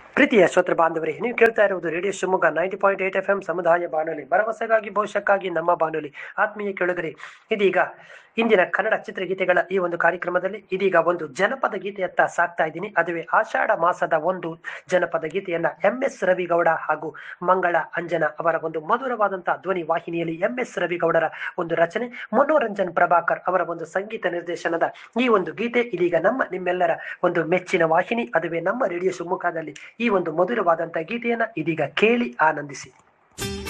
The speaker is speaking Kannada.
ಪ್ರೀತಿಯ ಶ್ರೋತೃ ಬಾಂಧವರೇ ನೀವು ಕೇಳ್ತಾ ಇರುವುದು radio Shivamogga ninety point eight F M ಸಮುದಾಯ ಬಾನುಲಿ ಭರವಸೆಗಾಗಿ ಭವಿಷ್ಯಕ್ಕಾಗಿ ನಮ್ಮ ಬಾನುಲಿ ಆತ್ಮೀಯ ಕೇಳುಗರೆ ಇದೀಗ ಇಂದಿನ ಕನ್ನಡ ಚಿತ್ರಗೀತೆಗಳ ಈ ಒಂದು ಕಾರ್ಯಕ್ರಮದಲ್ಲಿ ಇದೀಗ ಒಂದು ಜನಪದ ಗೀತೆಯತ್ತ ಸಾಕ್ತಾ ಇದ್ದೀನಿ ಅದುವೇ ಆಷಾಢ ಮಾಸದ ಒಂದು ಜನಪದ ಗೀತೆಯನ್ನ ಎಂ ಎಸ್ ರವಿಗೌಡ ಹಾಗೂ ಮಂಗಳ ಅಂಜನ ಅವರ ಒಂದು ಮಧುರವಾದಂತಹ ಧ್ವನಿ ವಾಹಿನಿಯಲ್ಲಿ ಎಂ ಎಸ್ ರವಿಗೌಡರ ಒಂದು ರಚನೆ ಮನೋರಂಜನ್ ಪ್ರಭಾಕರ್ ಅವರ ಒಂದು ಸಂಗೀತ ನಿರ್ದೇಶನದ ಈ ಒಂದು ಗೀತೆ ಇದೀಗ ನಮ್ಮ ನಿಮ್ಮೆಲ್ಲರ ಒಂದು ಮೆಚ್ಚಿನ ವಾಹಿನಿ ಅದುವೇ ನಮ್ಮ ರೇಡಿಯೋ ಶಿವಮೊಗ್ಗದಲ್ಲಿ ಈ ಒಂದು ಮಧುರವಾದಂತಹ ಗೀತೆಯನ್ನ ಇದೀಗ ಕೇಳಿ ಆನಂದಿಸಿ